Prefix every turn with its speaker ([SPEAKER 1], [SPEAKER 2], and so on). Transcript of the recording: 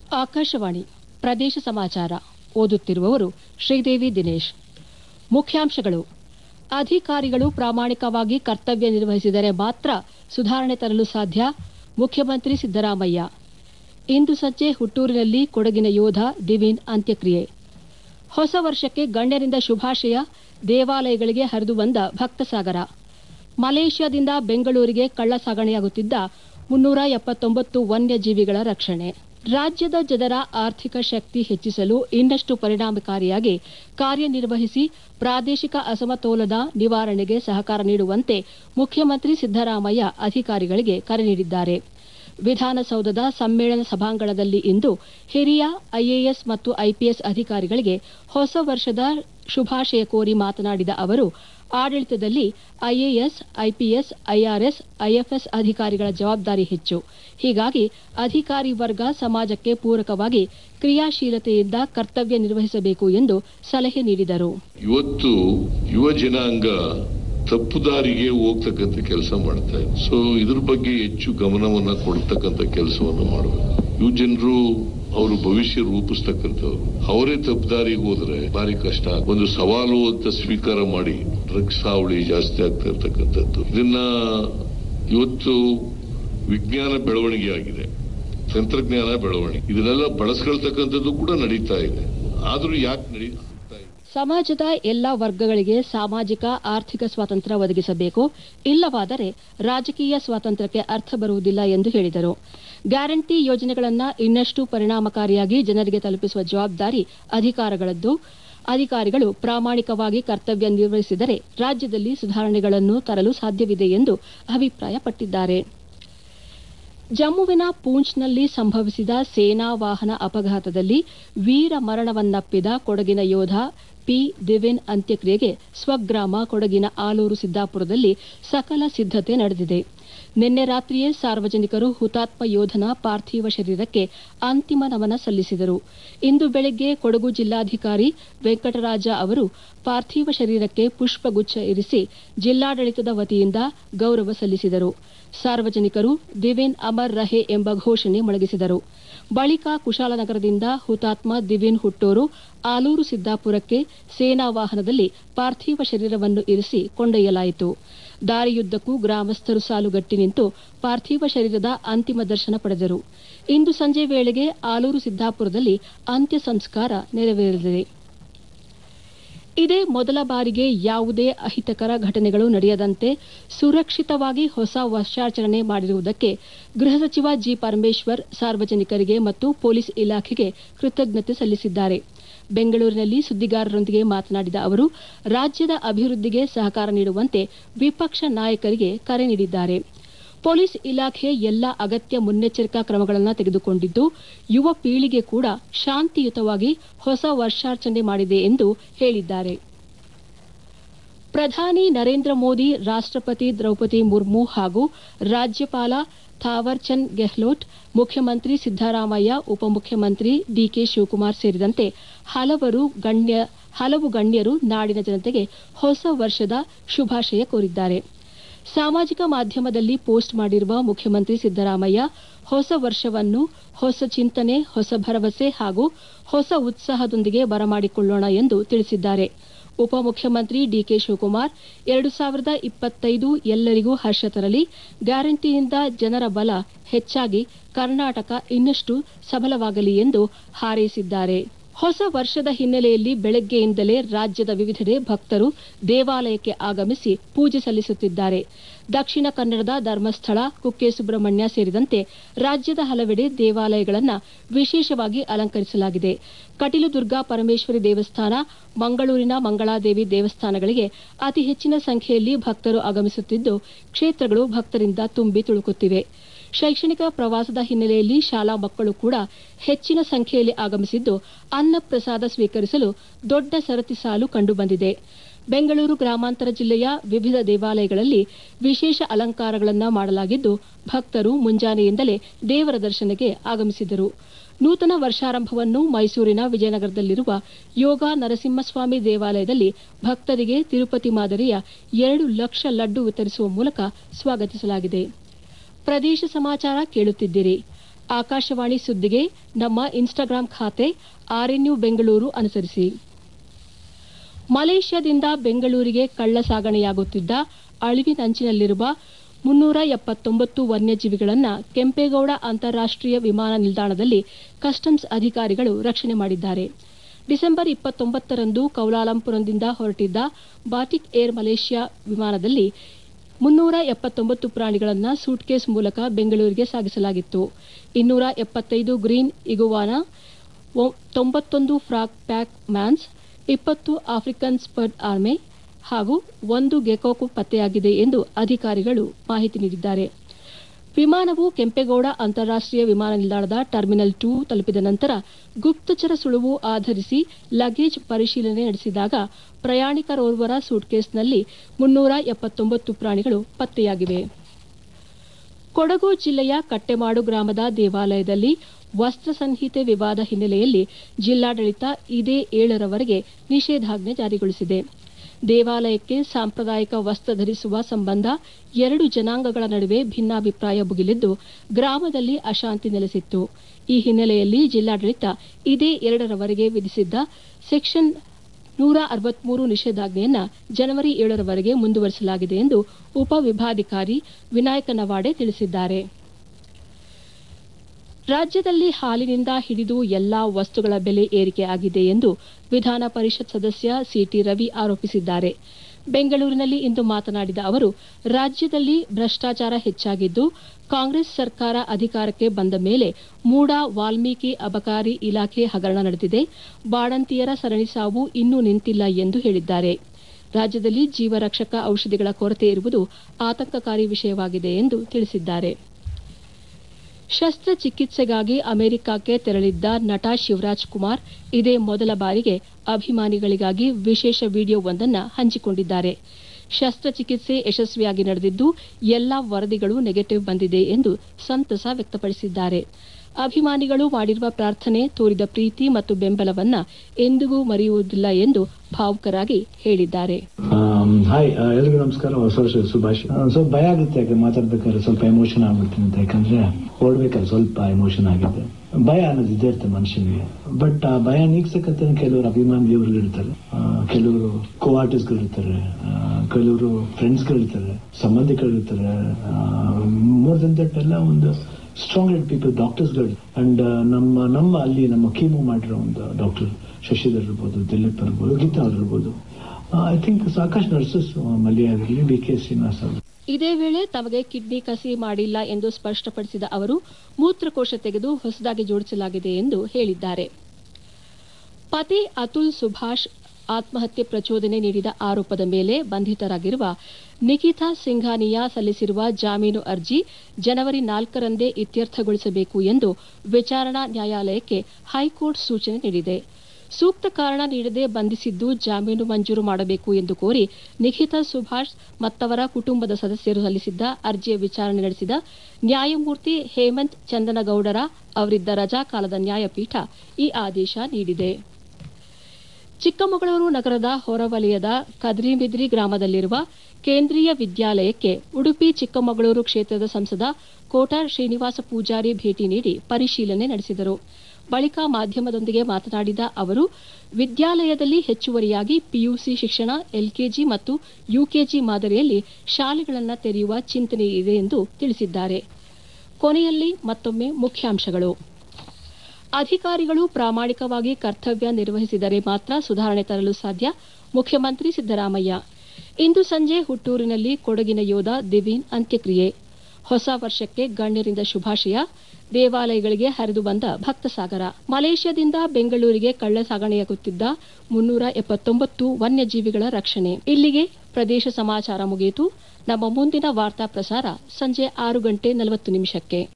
[SPEAKER 1] ಆಕಾಶವಾಣಿ ಪ್ರದೇಶ ಸಮಾಚಾರ ಓದುತ್ತಿರುವವರು ಶ್ರೀದೇವಿ ದಿನೇಶ್ ಮುಖ್ಯಾಂಶಗಳು ಅಧಿಕಾರಿಗಳು ಪ್ರಾಮಾಣಿಕವಾಗಿ ಕರ್ತವ್ಯ ನಿರ್ವಹಿಸಿದರೆ ಮಾತ್ರ ಸುಧಾರಣೆ ತರಲು ಸಾಧ್ಯ ಮುಖ್ಯಮಂತ್ರಿ ಸಿದ್ದರಾಮಯ್ಯ ಇಂದು ಸಂಜೆ ಹುಟ್ಟೂರಿನಲ್ಲಿ ಕೊಡಗಿನ ಯೋಧ ದಿವಿನ್ ಅಂತ್ಯಕ್ರಿಯೆ ಹೊಸ ವರ್ಷಕ್ಕೆ ಗಣ್ಯರಿಂದ ಶುಭಾಶಯ ದೇವಾಲಯಗಳಿಗೆ ಹರಿದು ಬಂದ ಭಕ್ತಸಾಗರ ಮಲೇಷ್ಯಾದಿಂದ ಬೆಂಗಳೂರಿಗೆ ಕಳ್ಳ ಸಾಗಣೆಯಾಗುತ್ತಿದ್ದ ಮುನ್ನೂರ ಎಪ್ಪತ್ತೊಂಬತ್ತು ವನ್ಯಜೀವಿಗಳ ರಕ್ಷಣೆ ರಾಜ್ಯದ ಜನರ ಆರ್ಥಿಕ ಶಕ್ತಿ ಹೆಚ್ಚಿಸಲು ಇನ್ನಷ್ಟು ಪರಿಣಾಮಕಾರಿಯಾಗಿ ಕಾರ್ಯನಿರ್ವಹಿಸಿ ಪ್ರಾದೇಶಿಕ ಅಸಮತೋಲನ ನಿವಾರಣೆಗೆ ಸಹಕಾರ ನೀಡುವಂತೆ ಮುಖ್ಯಮಂತ್ರಿ ಸಿದ್ದರಾಮಯ್ಯ ಅಧಿಕಾರಿಗಳಿಗೆ ಕರೆ ನೀಡಿದ್ದಾರೆ ವಿಧಾನಸೌಧದ ಸಮ್ಮೇಳನ ಸಭಾಂಗಣದಲ್ಲಿ ಇಂದು ಹಿರಿಯ ಐಎಎಸ್ ಮತ್ತು ಐಪಿಎಸ್ ಅಧಿಕಾರಿಗಳಿಗೆ ಹೊಸ ವರ್ಷದ ಶುಭಾಶಯ ಕೋರಿ ಮಾತನಾಡಿದ ಅವರು ಆಡಳಿತದಲ್ಲಿ ಐಎಎಸ್ ಐಪಿಎಸ್ ಐಆರ್ಎಸ್ ಐಎಫ್ಎಸ್ ಅಧಿಕಾರಿಗಳ ಜವಾಬ್ದಾರಿ ಹೆಚ್ಚು ಹೀಗಾಗಿ ಅಧಿಕಾರಿ ವರ್ಗ ಸಮಾಜಕ್ಕೆ ಪೂರಕವಾಗಿ ಕ್ರಿಯಾಶೀಲತೆಯಿಂದ ಕರ್ತವ್ಯ ನಿರ್ವಹಿಸಬೇಕು ಎಂದು ಸಲಹೆ ನೀಡಿದರು
[SPEAKER 2] ಇವತ್ತು ಯುವ ಜನಾಂಗ ತಪ್ಪು ದಾರಿಗೆ ಹೋಗ್ತಕ್ಕಂಥ ಕೆಲಸ ಮಾಡ್ತಾ ಇದೆ ಸೊ ಇದ್ರ ಬಗ್ಗೆ ಹೆಚ್ಚು ಗಮನವನ್ನ ಕೊಡ್ತಕ್ಕಂಥ ಕೆಲಸವನ್ನು ಮಾಡಬೇಕು ಯುವ ಜನರು ಅವರು ಭವಿಷ್ಯ ರೂಪಿಸ್ತಕ್ಕಂಥವ್ರು ಅವರೇ ತಪ್ಪು ದಾರಿಗೆ ಹೋದ್ರೆ ಭಾರಿ ಕಷ್ಟ ಒಂದು ಸವಾಲು ಅಂತ ಸ್ವೀಕಾರ ಮಾಡಿ ಡ್ರಗ್ಸ್ ಹಾವಳಿ ಜಾಸ್ತಿ ಆಗ್ತಾ ಇರ್ತಕ್ಕಂಥದ್ದು ಇದನ್ನ ಇವತ್ತು ವಿಜ್ಞಾನ ಬೆಳವಣಿಗೆ ಆಗಿದೆ ತಂತ್ರಜ್ಞಾನ ಬೆಳವಣಿಗೆ ಇದನ್ನೆಲ್ಲ ಬಳಸ್ಕೊಳ್ತಕ್ಕಂಥದ್ದು ಕೂಡ ನಡೀತಾ ಇದೆ ಆದ್ರೂ ಯಾಕೆ ನಡೀತಾ ಇದೆ
[SPEAKER 1] ಸಮಾಜದ ಎಲ್ಲಾ ವರ್ಗಗಳಿಗೆ ಸಾಮಾಜಿಕ ಆರ್ಥಿಕ ಸ್ವಾತಂತ್ರ್ಯ ಒದಗಿಸಬೇಕು ಇಲ್ಲವಾದರೆ ರಾಜಕೀಯ ಸ್ವಾತಂತ್ರ್ಯಕ್ಕೆ ಅರ್ಥ ಬರುವುದಿಲ್ಲ ಎಂದು ಹೇಳಿದರು ಗ್ಯಾರಂಟಿ ಯೋಜನೆಗಳನ್ನು ಇನ್ನಷ್ಟು ಪರಿಣಾಮಕಾರಿಯಾಗಿ ಜನರಿಗೆ ತಲುಪಿಸುವ ಜವಾಬ್ದಾರಿ ಅಧಿಕಾರಗಳದ್ದು ಅಧಿಕಾರಿಗಳು ಪ್ರಾಮಾಣಿಕವಾಗಿ ಕರ್ತವ್ಯ ನಿರ್ವಹಿಸಿದರೆ ರಾಜ್ಯದಲ್ಲಿ ಸುಧಾರಣೆಗಳನ್ನು ತರಲು ಸಾಧ್ಯವಿದೆ ಎಂದು ಅಭಿಪ್ರಾಯಪಟ್ಟಿದ್ದಾರೆ ಜಮ್ಮುವಿನ ಪೂಂಚ್ನಲ್ಲಿ ಸಂಭವಿಸಿದ ಸೇನಾ ವಾಹನ ಅಪಘಾತದಲ್ಲಿ ವೀರ ಮರಣವನ್ನಪ್ಪಿದ ಕೊಡಗಿನ ಯೋಧ ಪಿ ದಿವಿನ್ ಅಂತ್ಯಕ್ರಿಯೆಗೆ ಸ್ವಗ್ರಾಮ ಕೊಡಗಿನ ಆಲೂರು ಸಿದ್ದಾಪುರದಲ್ಲಿ ಸಕಲ ಸಿದ್ದತೆ ನಡೆದಿದೆ ನಿನ್ನೆ ರಾತ್ರಿಯೇ ಸಾರ್ವಜನಿಕರು ಹುತಾತ್ಮ ಯೋಧನ ಪಾರ್ಥಿವ ಶರೀರಕ್ಕೆ ಅಂತಿಮ ನಮನ ಸಲ್ಲಿಸಿದರು ಇಂದು ಬೆಳಗ್ಗೆ ಕೊಡಗು ಜಿಲ್ಲಾಧಿಕಾರಿ ವೆಂಕಟರಾಜ ಅವರು ಪಾರ್ಥಿವ ಶರೀರಕ್ಕೆ ಪುಷ್ಪಗುಚ್ಛ ಇರಿಸಿ ಜಿಲ್ಲಾಡಳಿತದ ವತಿಯಿಂದ ಗೌರವ ಸಲ್ಲಿಸಿದರು ಸಾರ್ವಜನಿಕರು ದಿವಿನ್ ಅಮರ್ ರಹೆ ಎಂಬ ಘೋಷಣೆ ಮೊಳಗಿಸಿದರು ಬಳಿಕ ಕುಶಾಲನಗರದಿಂದ ಹುತಾತ್ಮ ದಿವಿನ್ ಹುಟ್ಟೂರು ಆಲೂರು ಸಿದ್ದಾಪುರಕ್ಕೆ ಸೇನಾ ವಾಹನದಲ್ಲಿ ಪಾರ್ಥಿವ ಶರೀರವನ್ನು ಇರಿಸಿ ಕೊಂಡೊಯ್ಯಲಾಯಿತು ದಾರಿಯುದ್ದಕ್ಕೂ ಗ್ರಾಮಸ್ಥರು ಸಾಲುಗಟ್ಟಿ ನಿಂತು ಪಾರ್ಥಿವ ಶರೀರದ ಅಂತಿಮ ದರ್ಶನ ಪಡೆದರು ಇಂದು ಸಂಜೆ ವೇಳೆಗೆ ಆಲೂರು ಸಿದ್ದಾಪುರದಲ್ಲಿ ಅಂತ್ಯ ಸಂಸ್ಕಾರ ನೆರವೇರಲಿದೆ ಇದೇ ಮೊದಲ ಬಾರಿಗೆ ಯಾವುದೇ ಅಹಿತಕರ ಘಟನೆಗಳು ನಡೆಯದಂತೆ ಸುರಕ್ಷಿತವಾಗಿ ಹೊಸ ವರ್ಷಾಚರಣೆ ಮಾಡಿರುವುದಕ್ಕೆ ಗೃಹ ಸಚಿವ ಜಿ ಪರಮೇಶ್ವರ್ ಸಾರ್ವಜನಿಕರಿಗೆ ಮತ್ತು ಪೊಲೀಸ್ ಇಲಾಖೆಗೆ ಕೃತಜ್ಞತೆ ಸಲ್ಲಿಸಿದ್ದಾರೆ ಬೆಂಗಳೂರಿನಲ್ಲಿ ಸುದ್ದಿಗಾರರೊಂದಿಗೆ ಮಾತನಾಡಿದ ಅವರು ರಾಜ್ಯದ ಅಭಿವೃದ್ಧಿಗೆ ಸಹಕಾರ ನೀಡುವಂತೆ ವಿಪಕ್ಷ ನಾಯಕರಿಗೆ ಕರೆ ನೀಡಿದ್ದಾರೆ ಪೊಲೀಸ್ ಇಲಾಖೆ ಎಲ್ಲಾ ಅಗತ್ಯ ಮುನ್ನೆಚ್ಚರಿಕಾ ಕ್ರಮಗಳನ್ನು ತೆಗೆದುಕೊಂಡಿದ್ದು ಯುವ ಪೀಳಿಗೆ ಕೂಡ ಶಾಂತಿಯುತವಾಗಿ ಹೊಸ ವರ್ಷಾಚರಣೆ ಮಾಡಿದೆ ಎಂದು ಹೇಳಿದ್ದಾರೆ ಪ್ರಧಾನಿ ನರೇಂದ್ರ ಮೋದಿ ರಾಷ್ಟಪತಿ ದ್ರೌಪದಿ ಮುರ್ಮು ಹಾಗೂ ರಾಜ್ಯಪಾಲ ಥಾವರ್ಚಂದ್ ಗೆಹ್ಲೋಟ್ ಮುಖ್ಯಮಂತ್ರಿ ಸಿದ್ದರಾಮಯ್ಯ ಉಪಮುಖ್ಯಮಂತ್ರಿ ಡಿಕೆ ಶಿವಕುಮಾರ್ ಸೇರಿದಂತೆ ಹಲವರು ಗಣ್ಯ ಹಲವು ಗಣ್ಯರು ನಾಡಿನ ಜನತೆಗೆ ಹೊಸ ವರ್ಷದ ಶುಭಾಶಯ ಕೋರಿದ್ದಾರೆ ಸಾಮಾಜಿಕ ಮಾಧ್ಯಮದಲ್ಲಿ ಪೋಸ್ಟ್ ಮಾಡಿರುವ ಮುಖ್ಯಮಂತ್ರಿ ಸಿದ್ದರಾಮಯ್ಯ ಹೊಸ ವರ್ಷವನ್ನು ಹೊಸ ಚಿಂತನೆ ಹೊಸ ಭರವಸೆ ಹಾಗೂ ಹೊಸ ಉತ್ಸಾಹದೊಂದಿಗೆ ಬರಮಾಡಿಕೊಳ್ಳೋಣ ಎಂದು ತಿಳಿಸಿದ್ದಾರೆ ಉಪಮುಖ್ಯಮಂತ್ರಿ ಡಿಕೆ ಶಿವಕುಮಾರ್ ಎರಡು ಸಾವಿರದ ಇಪ್ಪತ್ತೈದು ಎಲ್ಲರಿಗೂ ಹರ್ಷ ತರಲಿ ಗ್ಯಾರಂಟಿಯಿಂದ ಜನರ ಬಲ ಹೆಚ್ಚಾಗಿ ಕರ್ನಾಟಕ ಇನ್ನಷ್ಟು ಸಬಲವಾಗಲಿ ಎಂದು ಹಾರೈಸಿದ್ದಾರೆ ಹೊಸ ವರ್ಷದ ಹಿನ್ನೆಲೆಯಲ್ಲಿ ಬೆಳಗ್ಗೆಯಿಂದಲೇ ರಾಜ್ಯದ ವಿವಿಧೆಡೆ ಭಕ್ತರು ದೇವಾಲಯಕ್ಕೆ ಆಗಮಿಸಿ ಪೂಜೆ ಸಲ್ಲಿಸುತ್ತಿದ್ದಾರೆ ದಕ್ಷಿಣ ಕನ್ನಡದ ಧರ್ಮಸ್ಥಳ ಕುಕ್ಕೆ ಸುಬ್ರಹ್ಮಣ್ಯ ಸೇರಿದಂತೆ ರಾಜ್ಯದ ಹಲವೆಡೆ ದೇವಾಲಯಗಳನ್ನು ವಿಶೇಷವಾಗಿ ಅಲಂಕರಿಸಲಾಗಿದೆ ಕಟೀಲು ದುರ್ಗಾ ಪರಮೇಶ್ವರಿ ದೇವಸ್ಥಾನ ಮಂಗಳೂರಿನ ಮಂಗಳಾದೇವಿ ದೇವಸ್ಥಾನಗಳಿಗೆ ಅತಿ ಹೆಚ್ಚಿನ ಸಂಖ್ಯೆಯಲ್ಲಿ ಭಕ್ತರು ಆಗಮಿಸುತ್ತಿದ್ದು ಕ್ಷೇತ್ರಗಳು ಭಕ್ತರಿಂದ ತುಂಬಿ ತುಳುಕುತ್ತಿವೆ ಶೈಕ್ಷಣಿಕ ಪ್ರವಾಸದ ಹಿನ್ನೆಲೆಯಲ್ಲಿ ಶಾಲಾ ಮಕ್ಕಳು ಕೂಡ ಹೆಚ್ಚಿನ ಸಂಖ್ಯೆಯಲ್ಲಿ ಆಗಮಿಸಿದ್ದು ಅನ್ನಪ್ರಸಾದ ಸ್ವೀಕರಿಸಲು ದೊಡ್ಡ ಸರತಿ ಸಾಲು ಕಂಡುಬಂದಿದೆ ಬೆಂಗಳೂರು ಗ್ರಾಮಾಂತರ ಜಿಲ್ಲೆಯ ವಿವಿಧ ದೇವಾಲಯಗಳಲ್ಲಿ ವಿಶೇಷ ಅಲಂಕಾರಗಳನ್ನು ಮಾಡಲಾಗಿದ್ದು ಭಕ್ತರು ಮುಂಜಾನೆಯಿಂದಲೇ ದೇವರ ದರ್ಶನಕ್ಕೆ ಆಗಮಿಸಿದರು ನೂತನ ವರ್ಷಾರಂಭವನ್ನು ಮೈಸೂರಿನ ವಿಜಯನಗರದಲ್ಲಿರುವ ಯೋಗ ನರಸಿಂಹಸ್ವಾಮಿ ದೇವಾಲಯದಲ್ಲಿ ಭಕ್ತರಿಗೆ ತಿರುಪತಿ ಮಾದರಿಯ ಎರಡು ಲಕ್ಷ ಲಡ್ಡು ವಿತರಿಸುವ ಮೂಲಕ ಸ್ವಾಗತಿಸಲಾಗಿದೆ ಪ್ರದೇಶ ಸಮಾಚಾರ ಕೇಳುತ್ತಿದ್ದೀರಿ ಆಕಾಶವಾಣಿ ಸುದ್ದಿಗೆ ನಮ್ಮ ಇನ್ಸ್ಟಾಗ್ರಾಂ ಖಾತೆ ಆರ್ಎನ್ಯು ಬೆಂಗಳೂರು ಅನುಸರಿಸಿ ಮಲೇಷ್ಯಾದಿಂದ ಬೆಂಗಳೂರಿಗೆ ಕಳ್ಳ ಸಾಗಣೆಯಾಗುತ್ತಿದ್ದ ಅಳಿವಿನಂಚಿನಲ್ಲಿರುವ ಮುನ್ನೂರ ಎಪ್ಪತ್ತೊಂಬತ್ತು ವನ್ಯಜೀವಿಗಳನ್ನು ಕೆಂಪೇಗೌಡ ಅಂತಾರಾಷ್ಟೀಯ ವಿಮಾನ ನಿಲ್ದಾಣದಲ್ಲಿ ಕಸ್ಟಮ್ಸ್ ಅಧಿಕಾರಿಗಳು ರಕ್ಷಣೆ ಮಾಡಿದ್ದಾರೆ ಡಿಸೆಂಬರ್ ಇಪ್ಪತ್ತೊಂಬತ್ತರಂದು ಕೌಲಾಲಂಪುರದಿಂದ ಹೊರಟಿದ್ದ ಬಾಟಿಕ್ ಏರ್ ಮಲೇಷ್ಯಾ ವಿಮಾನದಲ್ಲಿ ಮುನ್ನೂರ ಎಪ್ಪತ್ತೊಂಬತ್ತು ಪ್ರಾಣಿಗಳನ್ನು ಸೂಟ್ಕೇಸ್ ಮೂಲಕ ಬೆಂಗಳೂರಿಗೆ ಸಾಗಿಸಲಾಗಿತ್ತು ಇನ್ನೂರ ಎಪ್ಪತ್ತೈದು ಗ್ರೀನ್ ಇಗುವಾನ ತೊಂಬತ್ತೊಂದು ಫ್ರಾಕ್ ಪ್ಯಾಕ್ ಮ್ಯಾನ್ಸ್ ಇಪ್ಪತ್ತು ಆಫ್ರಿಕನ್ ಸ್ಪರ್ಡ್ ಆರ್ಮೆ ಹಾಗೂ ಒಂದು ಗೆಕೋಕು ಪತ್ತೆಯಾಗಿದೆ ಎಂದು ಅಧಿಕಾರಿಗಳು ಮಾಹಿತಿ ನೀಡಿದ್ದಾರೆ ವಿಮಾನವು ಕೆಂಪೇಗೌಡ ಅಂತಾರಾಷ್ಟೀಯ ವಿಮಾನ ನಿಲ್ದಾಣದ ಟರ್ಮಿನಲ್ ಟೂ ತಲುಪಿದ ನಂತರ ಗುಪ್ತಚರ ಸುಳುವು ಆಧರಿಸಿ ಲಗೇಜ್ ಪರಿಶೀಲನೆ ನಡೆಸಿದಾಗ ಪ್ರಯಾಣಿಕರೋರ್ವರ ಸೂಟ್ಕೇಸ್ನಲ್ಲಿ ಮುನ್ನೂರ ಎಪ್ಪತ್ತೊಂಬತ್ತು ಪ್ರಾಣಿಗಳು ಪತ್ತೆಯಾಗಿವೆ ಕೊಡಗು ಜಿಲ್ಲೆಯ ಕಟ್ಟೆಮಾಡು ಗ್ರಾಮದ ದೇವಾಲಯದಲ್ಲಿ ವಸ್ತ್ರ ಸಂಹಿತೆ ವಿವಾದ ಹಿನ್ನೆಲೆಯಲ್ಲಿ ಜಿಲ್ಲಾಡಳಿತ ಇದೇ ಏಳರವರೆಗೆ ನಿಷೇಧಾಜ್ಞೆ ಜಾರಿಗೊಳಿಸಿದೆ ದೇವಾಲಯಕ್ಕೆ ಸಾಂಪ್ರದಾಯಿಕ ವಸ್ತ್ರ ಧರಿಸುವ ಸಂಬಂಧ ಎರಡು ಜನಾಂಗಗಳ ನಡುವೆ ಭಿನ್ನಾಭಿಪ್ರಾಯ ಭುಗಿಲಿದ್ದು ಗ್ರಾಮದಲ್ಲಿ ಅಶಾಂತಿ ನೆಲೆಸಿತ್ತು ಈ ಹಿನ್ನೆಲೆಯಲ್ಲಿ ಜಿಲ್ಲಾಡಳಿತ ಇದೇ ಎರಡರವರೆಗೆ ವಿಧಿಸಿದ್ದ ಸೆಕ್ಷನ್ ನೂರ ಅರವತ್ಮೂರು ನಿಷೇಧಾಜ್ಞೆಯನ್ನ ಜನವರಿ ಏಳರವರೆಗೆ ಮುಂದುವರಿಸಲಾಗಿದೆ ಎಂದು ಉಪವಿಭಾಧಿಕಾರಿ ವಿನಾಯಕ ನವಾಡೆ ತಿಳಿಸಿದ್ದಾರೆ ರಾಜ್ಯದಲ್ಲಿ ಹಾಲಿನಿಂದ ಹಿಡಿದು ಎಲ್ಲಾ ವಸ್ತುಗಳ ಬೆಲೆ ಏರಿಕೆಯಾಗಿದೆ ಎಂದು ವಿಧಾನ ಪರಿಷತ್ ಸದಸ್ಯ ಸಿಟಿ ರವಿ ಆರೋಪಿಸಿದ್ದಾರೆ ಬೆಂಗಳೂರಿನಲ್ಲಿ ಇಂದು ಮಾತನಾಡಿದ ಅವರು ರಾಜ್ಯದಲ್ಲಿ ಭ್ರಷ್ಟಾಚಾರ ಹೆಚ್ಚಾಗಿದ್ದು ಕಾಂಗ್ರೆಸ್ ಸರ್ಕಾರ ಅಧಿಕಾರಕ್ಕೆ ಬಂದ ಮೇಲೆ ಮೂಡ ವಾಲ್ಮೀಕಿ ಅಬಕಾರಿ ಇಲಾಖೆ ಹಗರಣ ನಡೆದಿದೆ ಬಾಣಂತಿಯರ ಸರಣಿ ಸಾವು ಇನ್ನೂ ನಿಂತಿಲ್ಲ ಎಂದು ಹೇಳಿದ್ದಾರೆ ರಾಜ್ಯದಲ್ಲಿ ಜೀವರಕ್ಷಕ ಔಷಧಿಗಳ ಕೊರತೆ ಇರುವುದು ಆತಂಕಕಾರಿ ವಿಷಯವಾಗಿದೆ ಎಂದು ತಿಳಿಸಿದ್ದಾರೆ ಶಸ್ತ್ರಚಿಕಿತ್ಸೆಗಾಗಿ ಅಮೆರಿಕಕ್ಕೆ ತೆರಳಿದ್ದ ನಟ ಶಿವರಾಜ್ ಕುಮಾರ್ ಇದೇ ಮೊದಲ ಬಾರಿಗೆ ಅಭಿಮಾನಿಗಳಿಗಾಗಿ ವಿಶೇಷ ವಿಡಿಯೋವೊಂದನ್ನು ಹಂಚಿಕೊಂಡಿದ್ದಾರೆ ಶಸ್ತ್ರಚಿಕಿತ್ಸೆ ಯಶಸ್ವಿಯಾಗಿ ನಡೆದಿದ್ದು ಎಲ್ಲಾ ವರದಿಗಳು ನೆಗೆಟಿವ್ ಬಂದಿದೆ ಎಂದು ಸಂತಸ ವ್ಯಕ್ತಪಡಿಸಿದ್ದಾರೆ ಅಭಿಮಾನಿಗಳು ಮಾಡಿರುವ ಪ್ರಾರ್ಥನೆ ತೋರಿದ ಪ್ರೀತಿ ಮತ್ತು ಬೆಂಬಲವನ್ನ ಎಂದಿಗೂ ಮರೆಯುವುದಿಲ್ಲ ಎಂದು ಭಾವುಕರಾಗಿ ಹೇಳಿದ್ದಾರೆ
[SPEAKER 3] ಹಾಯ್ ಎಲ್ರಿಗೂ ನಮಸ್ಕಾರ ಹೊಸ ವರ್ಷ ಶುಭಾಶಯ ಆ, ಸ್ವಲ್ಪ ಭಯ ಆಗುತ್ತೆ ಯಾಕೆ ಮಾತಾಡ್ಬೇಕಾದ್ರೆ ಸ್ವಲ್ಪ ಎಮೋಷನ್ ಆಗ್ಬಿಡ್ತೀನಿ ಅಂತ ಯಾಕಂದ್ರೆ ಓಡ್ಬೇಕಾದ್ರೆ ಸ್ವಲ್ಪ ಎಮೋಷನ್ ಆಗಿದೆ ಭಯ ಅನ್ನೋದು ಇದ್ದೇ ಇರುತ್ತೆ ಮನುಷ್ಯನಿಗೆ ಬಟ್ ಆ ಭಯ ನೀಗ್ಸಕ್ಕಂತ ಕೆಲವರು ಅಭಿಮಾನಿ ದೇವರುಗಳು ಇರ್ತಾರೆ ಆ, ಕೆಲವರು ಕೋ ಆರ್ಟಿಸ್ಟ್ಗಳು ಇರ್ತಾರೆ ಆ, ಕೆಲವರು ಫ್ರೆಂಡ್ಸ್ಗಳು ಇರ್ತಾರೆ ಸಂಬಂಧಿಕರು ಇರ್ತಾರೆ ಮೋರ್ ದನ್ ದಟ್ ಎಲ್ಲ ಒಂದು ಸ್ಟ್ರಾಂಗ್ ಹೆಡ್ ಪೀಪಲ್ ಡಾಕ್ಟರ್ಸ್ಗಳು ಅಂಡ್ ನಮ್ಮ ನಮ್ಮ ಅಲ್ಲಿ ನಮ್ಮ ಕೀಮೋ ಮಾಡಿರೋ ಒಂದು ಡಾಕ್ಟರ್ ಶಶಿಧರ್ ಇರ್ಬೋದು ದಿಲೀಪ್ ಇರ್ಬೋದು ಗೀತಾ ಅವ್ರು ಇರ್ಬೋದು ಐ ಥಿಂಕ್ ಸಾಕಷ್ಟು ನರ್ಸಸ್ ಮಲ್ಯ ಆಗಿರಲಿ ಡಿ ಕೆ ಶ್ರೀನಿವಾಸ್ ಅವರು
[SPEAKER 1] ಇದೇ ವೇಳೆ ತಮಗೆ ಕಿಡ್ನಿ ಕಸಿ ಮಾಡಿಲ್ಲ ಎಂದು ಸ್ಪಷ್ಟಪಡಿಸಿದ ಅವರು ಮೂತ್ರಕೋಶ ತೆಗೆದು ಹೊಸದಾಗಿ ಜೋಡಿಸಲಾಗಿದೆ ಎಂದು ಹೇಳಿದ್ದಾರೆ ಪತಿ ಅತುಲ್ ಸುಭಾಷ್ ಆತ್ಮಹತ್ಯೆ ಪ್ರಚೋದನೆ ನೀಡಿದ ಆರೋಪದ ಮೇಲೆ ಬಂಧಿತರಾಗಿರುವ ನಿಖಿತಾ ಸಿಂಘಾನಿಯಾ ಸಲ್ಲಿಸಿರುವ ಜಾಮೀನು ಅರ್ಜಿ ಜನವರಿ ನಾಲ್ಕರಂದೇ ಇತ್ಯರ್ಥಗೊಳಿಸಬೇಕು ಎಂದು ವಿಚಾರಣಾ ನ್ಯಾಯಾಲಯಕ್ಕೆ ಹೈಕೋರ್ಟ್ ಸೂಚನೆ ನೀಡಿದೆ ಸೂಕ್ತ ಕಾರಣ ನೀಡದೆ ಬಂಧಿಸಿದ್ದು ಜಾಮೀನು ಮಂಜೂರು ಮಾಡಬೇಕು ಎಂದು ಕೋರಿ ನಿಖಿತಾ ಸುಭಾಷ್ ಮತ್ತವರ ಕುಟುಂಬದ ಸದಸ್ಯರು ಸಲ್ಲಿಸಿದ್ದ ಅರ್ಜಿಯ ವಿಚಾರಣೆ ನಡೆಸಿದ ನ್ಯಾಯಮೂರ್ತಿ ಹೇಮಂತ್ ಚಂದನಗೌಡರ ಅವರಿದ್ದ ರಜಾಕಾಲದ ನ್ಯಾಯಪೀಠ ಈ ಆದೇಶ ನೀಡಿದೆ ಚಿಕ್ಕಮಗಳೂರು ನಗರದ ಹೊರವಲಯದ ಕದ್ರಿಮಿದ್ರಿ ಗ್ರಾಮದಲ್ಲಿರುವ ಕೇಂದ್ರೀಯ ವಿದ್ಯಾಲಯಕ್ಕೆ ಉಡುಪಿ ಚಿಕ್ಕಮಗಳೂರು ಕ್ಷೇತ್ರದ ಸಂಸದ ಕೋಟಾ ಶ್ರೀನಿವಾಸ ಪೂಜಾರಿ ಭೇಟಿ ನೀಡಿ ಪರಿಶೀಲನೆ ನಡೆಸಿದರು ಬಳಿಕ ಮಾಧ್ಯಮದೊಂದಿಗೆ ಮಾತನಾಡಿದ ಅವರು ವಿದ್ಯಾಲಯದಲ್ಲಿ ಹೆಚ್ಚುವರಿಯಾಗಿ ಪಿಯುಸಿ ಶಿಕ್ಷಣ ಎಲ್ಕೆಜಿ ಮತ್ತು ಯುಕೆಜಿ ಮಾದರಿಯಲ್ಲಿ ಶಾಲೆಗಳನ್ನು ತೆರೆಯುವ ಚಿಂತನೆ ಇದೆ ಎಂದು ತಿಳಿಸಿದ್ದಾರೆ ಕೊನೆಯಲ್ಲಿ ಮತ್ತೊಮ್ಮೆ ಮುಖ್ಯಾಂಶಗಳು ಅಧಿಕಾರಿಗಳು ಪ್ರಾಮಾಣಿಕವಾಗಿ ಕರ್ತವ್ಯ ನಿರ್ವಹಿಸಿದರೆ ಮಾತ್ರ ಸುಧಾರಣೆ ತರಲು ಸಾಧ್ಯ ಮುಖ್ಯಮಂತ್ರಿ ಸಿದ್ದರಾಮಯ್ಯ ಇಂದು ಸಂಜೆ ಹುಟ್ಟೂರಿನಲ್ಲಿ ಕೊಡಗಿನ ಯೋಧ ದಿವೀನ್ ಅಂತ್ಯಕ್ರಿಯೆ ಹೊಸ ವರ್ಷಕ್ಕೆ ಗಣ್ಯರಿಂದ ಶುಭಾಶಯ ದೇವಾಲಯಗಳಿಗೆ ಹರಿದು ಬಂದ ಭಕ್ತ ಸಾಗರ ಮಲೇಷ್ಯಾದಿಂದ ಬೆಂಗಳೂರಿಗೆ ಕಳ್ಳ ಸಾಗಣೆಯಾಗುತ್ತಿದ್ದ ಮುನ್ನೂರ ಎಪ್ಪತ್ತೊಂಬತ್ತು ವನ್ಯಜೀವಿಗಳ ರಕ್ಷಣೆ ಇಲ್ಲಿಗೆ ಪ್ರದೇಶ ಸಮಾಚಾರ ಮುಗಿಯಿತು ನಮ್ಮ ಮುಂದಿನ ವಾರ್ತಾ ಪ್ರಸಾರ ಸಂಜೆ ಆರು ಗಂಟೆ ನಲವತ್ತು ನಿಮಿಷಕ್ಕೆ